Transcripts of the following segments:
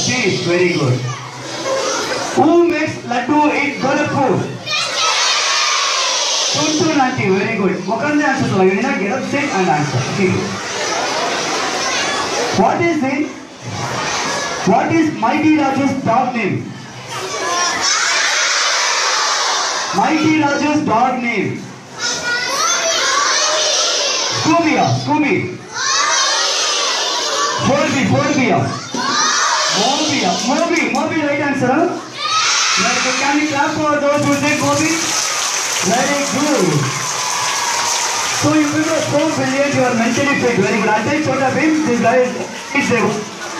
cheese. Very good. Who makes laddu in Golapur? Tuntu Nanti. Very good. உட்கார்ந்து answer சொல்லலாம். You need not get up, sit and answer. Okay. What is it? What is Mighty Raju's dog name? Mighty Raju's dog name. Scooby, Scooby. Moby, Moby. Moby, Moby, Moby, right answer. huh? Very good. Can we clap for those who say Moby? Very good. So you people are so brilliant, you are mentally fit. Very good. I'll tell Chota Bhim, this guy is, is there.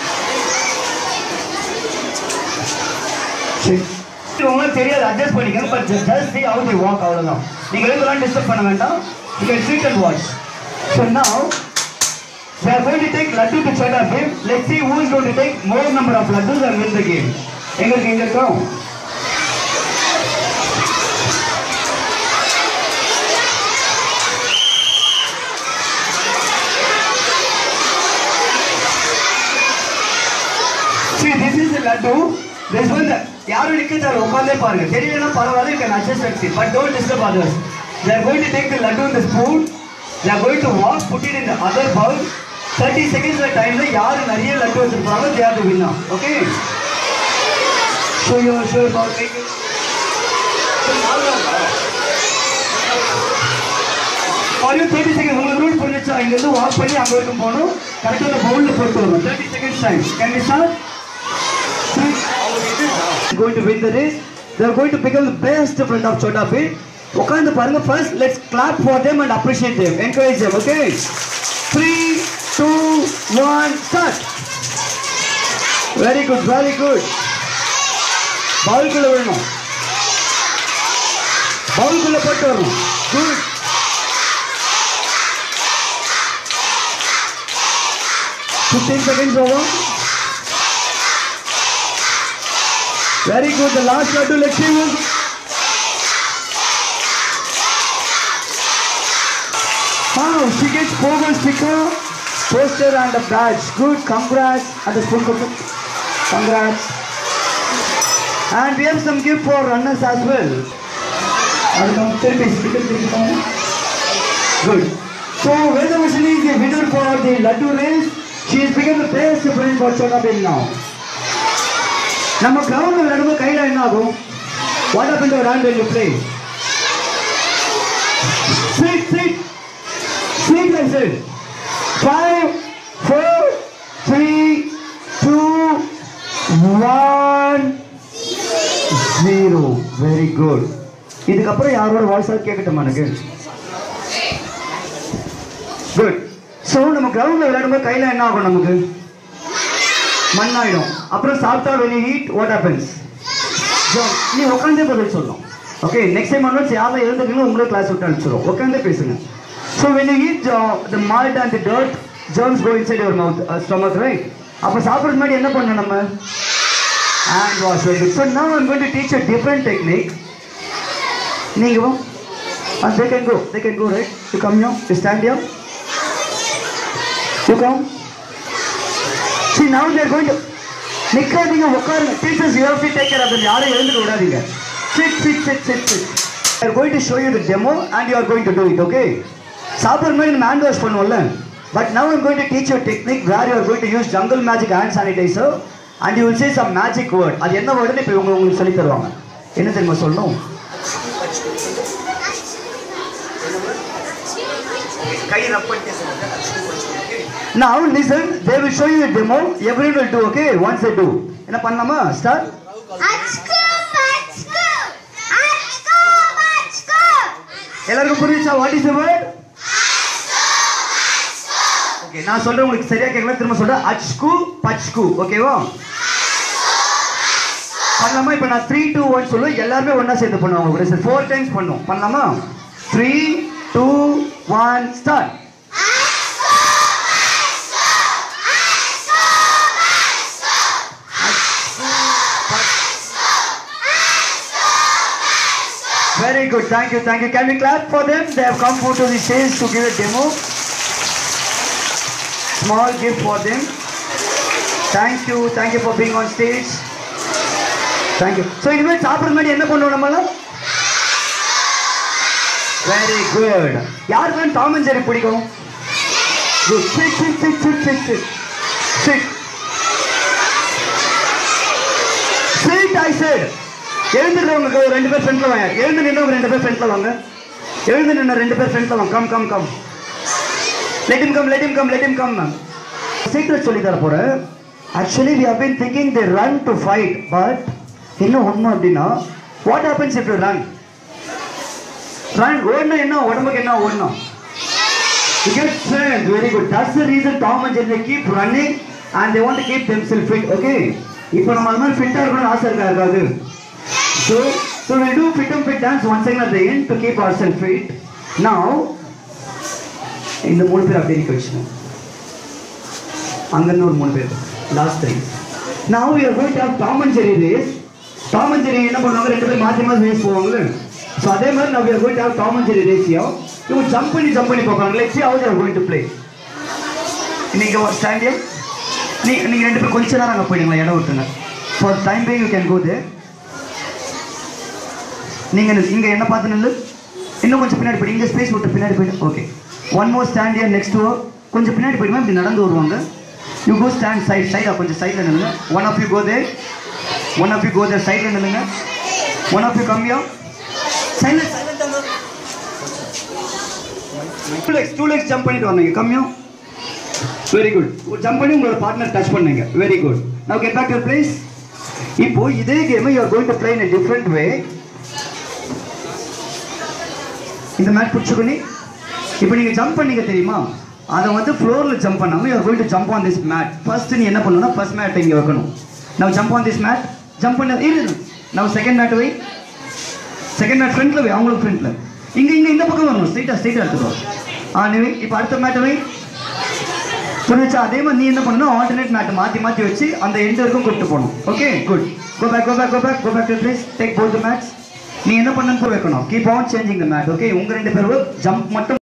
சரி. உங்களுக்கு தெரியாது adjust பண்ணிக்கங்க but just see how they walk அவ்வளவுதான் நீங்க எதுலாம் disturb பண்ண வேண்டாம் you can sit and watch so now we are going to take laddu to Chota Bhim let's see who is going to take more number of laddus and win the game எங்க இருக்கு இங்க இருக்கோம் See, this is the laddu. This one, யாரும் நிக்க தேவை உட்கார்ந்தே பாருங்க தெரியலன்னா பரவாயில்ல you can adjust and see but don't disturb others they are going to take the laddu in the spoon they are going to walk put it in the other bowl 30 seconds the time ல யாரு நிறைய லட்டு வச்சிருப்பாங்க they are the winner okay show your show your bowl make it For you 30 seconds உங்களுக்கு rule புரிஞ்சுச்சா இங்க இருந்து walk பண்ணி அங்க வரைக்கும் போகணும் கரெக்டா அந்த பவுல்ல போட்டு வரணும் 30 seconds time can we start going to win the race. They are going to become the best friend of Chota Bhim. உட்கார்ந்து பாருங்க first let's clap for them and appreciate them encourage them okay three two one start very good very good பவுல்குள்ள விடணும் பவுல்குள்ள போட்டு வரணும் good fifteen seconds over Very good. The last laddu, let's see who. Wow, she gets Pogo sticker, poster and a badge. Good, congrats. And the spoon cup. Congrats. And we have some gift for runners as well. And come, திருப்பி sticker திருப்பி Good. So, Vedavashini is the winner for the laddu race. She has become the best friend for Chota Bhim now. நம்ம ground விளையாடும்போது கையில என்ன ஆகும் what happen to run when you play sit sit sit I said five four three two one zero very good இதுக்கப்புறம் யாரோட வாய்ஸாக கேட்கட்டுமா எனக்கு good so நம்ம கிரவுண்டில் விளையாடும்போது கையில் என்ன ஆகும் நமக்கு மண்ணாயிடும் அப்புறம் சாப்பிட்டா வெளியே ஹீட் வாட் ஹேப்பன்ஸ் நீ உட்காந்தே பதில் சொல்லணும் ஓகே நெக்ஸ்ட் டைம் ஒன்வர்ஸ் யாரும் எழுந்துக்கணும் உங்களே கிளாஸ் விட்டு அனுப்பிச்சிடும் உட்காந்தே பேசுங்க so when you eat the mould and dirt germs go inside your mouth stomach right அப்போ சாப்பிட்றது முன்னாடி என்ன பண்ணணும் நம்ம hand wash very so now I'm going to teach a different technique நீங்கள் வா and they can go they can go right you come here you stand here you come See now they are going to நிக்காதீங்க உட்காருங்க teachers you have to take care of them யாரும் எழுந்துக்க விடாதீங்க sit sit sit sit sit I am going to show you the demo and you are going to do it okay சாப்பிட்ற மாதிரி நம்ம hand wash பண்ணுவோம்ல but now I'm going to teach you a technique where you are going to use jungle magic hand sanitizer and you will say some magic word அது என்ன வேர்டுன்னு இப்போ இவங்க உங்களுக்கு சொல்லி தருவாங்க என்ன தெரியுமா சொல்லணும் கை ரப் பண்ணிட்டு Now listen, they will show you a demo. Everyone will do, okay? Once they do. என்ன பண்ணலாமா ஸ்டார்ட் அச்கு பச்கு அச்கு பச்கு எல்லாருக்கும் புரியுச்சா வாட் இஸ் வேர்ட் ஓகே நான் சொல்றேன் உங்களுக்கு சரியா கேட்கல திரும்ப சொல்றேன் அச்கு பச்கு ஓகேவா பண்ணலாமா இப்போ நான் த்ரீ டூ ஒன் சொல்லுவேன் எல்லாருமே ஒண்ணா சேர்ந்து பண்ணுவாங்க கூட ஃபோர் டைம்ஸ் பண்ணுவோம் பண்ணலாமா three two one start Very good. Thank you. Thank you. Can we clap for them? They have come for to the stage to give a demo. Small gift for them. Thank you thank you for being on stage thank you so இனிமேல் சாப்பிட்ற முன்னாடி என்ன பண்ணுவோம் நம்மளாம் very good யாருக்கு Tom and Jerry பிடிக்கும் good sit sit sit sit sit sit sit sit I said எழுந்துடுறவங்களுக்கு ஒரு ரெண்டு பேர் ஃப்ரெண்ட்ல வாங்க எழுந்து நின்று ரெண்டு பேர் ஃப்ரெண்ட்ல வாங்க எழுந்து நின்று ரெண்டு பேர் ஃப்ரெண்ட்ல வாங்க come come come let him come let him come let him come ma'am secret சொல்லி தர போறேன் actually we have been thinking the run to fight but என்ன உண்மை அப்படின்னா what happens if you run run ஓடணும் என்ன உடம்புக்கு என்ன ஓடணும் You get strength, very good. That's the reason Tom and Jerry keep running and they want to keep themselves fit. Okay? இப்போ நம்ம அது மாதிரி ஃபிட்டாக இருக்கணும்னு ஆசை இருக்கா இருக்காது so so will do fit and fit dance one second at the end to keep our self fit now இந்த மூணு பேர் அப்படியே நிற்க வச்சுக்கோங்க அங்கேருந்து ஒரு மூணு பேர் last three now you are going to have Tom and Jerry race Tom and Jerry என்ன பண்ணுவாங்க ரெண்டு பேரும் மாற்றி மாற்றி ரேஸ் போவாங்கல்ல ஸோ அதே மாதிரி now you are going to have Tom and Jerry ரேஸியோ இவங்க ஜம்ப் பண்ணி ஜம்ப் பண்ணி பார்ப்பாங்க let's see how they are going to play நீங்க ஒரு ஸ்டாண்டியம் நீ நீங்க ரெண்டு பேரும் கொஞ்ச நேரம் அங்கே போயிடுங்களா இடம் விட்டுங்க ஃபார் டைம் பே யூ கேன் கோ தே நீங்க நில்லு. இங்க என்ன பார்த்து நில்லு இன்னும் கொஞ்சம் பின்னாடி போயிடு இங்க ஸ்பேஸ் விட்டு பின்னாடி போயிடு okay one more stand here next கொஞ்சம் பின்னாடி போயிடுமா இப்படி நடந்து வருவாங்க யூ கோ ஸ்டாண்ட் சைட் சைடா கொஞ்சம் சைடில் நில்லுங்க one of you go there one of you go there சைடில் நில்லுங்க ஒன் ஆஃப் யூ கம்மியா silent two legs two legs jump பண்ணிட்டு வந்தீங்க கம்மியும் வெரி குட் ஜம்ப் பண்ணி உங்களோட பார்ட்னர் டச் பண்ணீங்க very good now get back your place இப்போ இதே game you are going to play in different way இந்த மேட் பிடிச்சுக்கொண்டு இப்போ நீங்க ஜம்ப் பண்ணீங்க தெரியுமா அதை வந்து ஃப்ளோரில் ஜம்ப் பண்ணாம you are going to jump on this mat first நீ என்ன பண்ணணும்னா ஃபர்ஸ்ட் மேட் இங்கே வைக்கணும் now jump on this mat jump பண்ண இரு நவ் செகண்ட் மேட் வை செகண்ட் மேட் ஃப்ரண்ட்ல வை அவங்களுக்கு ஃப்ரண்ட்ல இங்க இங்க இந்த பக்கம் வரணும் ஸ்ட்ரைட்டா ஸ்ட்ரைட்டா எடுத்துக்கோ ஆ நீ வை இப்போ அடுத்த மேட் வை புரிஞ்சுச்சா அதே மாதிரி நீ என்ன பண்ணணும் ஆல்டர்னேட் மேட் மாத்தி மாத்தி வச்சு அந்த எண்ட் வரைக்கும் கூப்பிட்டு போகணும் okay good go back go back go back go back to please take both mats நீ என்ன பண்ணணும் வைக்கணும் keep on changing the mat okay உங்க ரெண்டு பேரும் ஜம்ப் மட்டும்